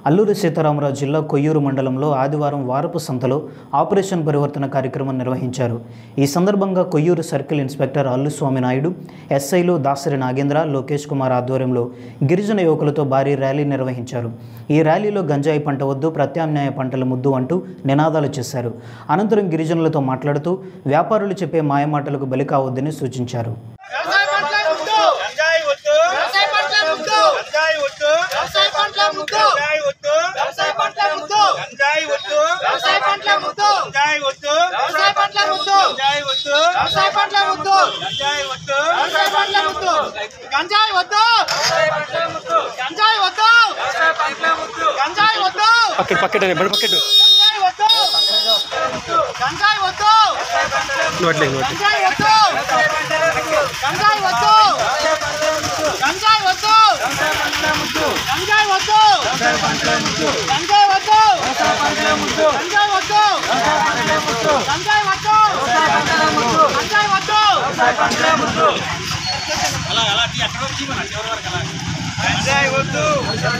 అల్లూరి సీతారామరాజు జిల్లా కొయ్యూరు మండలంలో ఆదివారం వారపు సంతలో ఆపరేషన్ పరివర్తన కార్యక్రమం నిర్వహించారు ఈ సందర్భంగా కొయ్యూరు సర్కిల్ ఇన్స్పెక్టర్ అల్లుస్వామి నాయుడు ఎస్ఐలు దాసరి నాగేంద్ర లోకేష్ కుమార్ ఆధ్వర్యంలో గిరిజన యువకులతో భారీ ర్యాలీ నిర్వహించారు ఈ ర్యాలీలో గంజాయి పంట వద్దు ప్రత్యామ్నాయ పంటల ముద్దు అంటూ నినాదాలు చేశారు అనంతరం గిరిజనులతో మాట్లాడుతూ వ్యాపారులు చెప్పే మాయమాటలకు బలి కావద్దని సూచించారు వ్యవసాయ పంటల ముద్దు గంజాయి వద్దు వ్యవసాయ పంటల ముద్దు గంజాయి వద్దు వ్యవసాయ పంటల ముద్దు గంజాయి వద్దు వ్యవసాయ పంటల ముద్దు గంజాయి వద్దు వ్యవసాయ పంటల ముద్దు గంజాయి వద్దు వ్యవసాయ పంటల ముద్దు గంజాయి వద్దు వ్యవసాయ పంటల ముద్దు గంజాయి వద్దు గంజాయి వద్దు గంజాయి వద్దు పకెట్ పకెట్ బడి పకెట్ గంజాయి వద్దు గంజాయి వద్దు నోట్లే నోట్లే గంజాయి వద్దు గంజాయి వద్దు గంజాయి వద్దు గంజాయి వద్దు గంజాయి వద్దు గంజాయి వద్దు గంజాయి వద్దు గంజాయి వద్దు గంజాయి వద్దు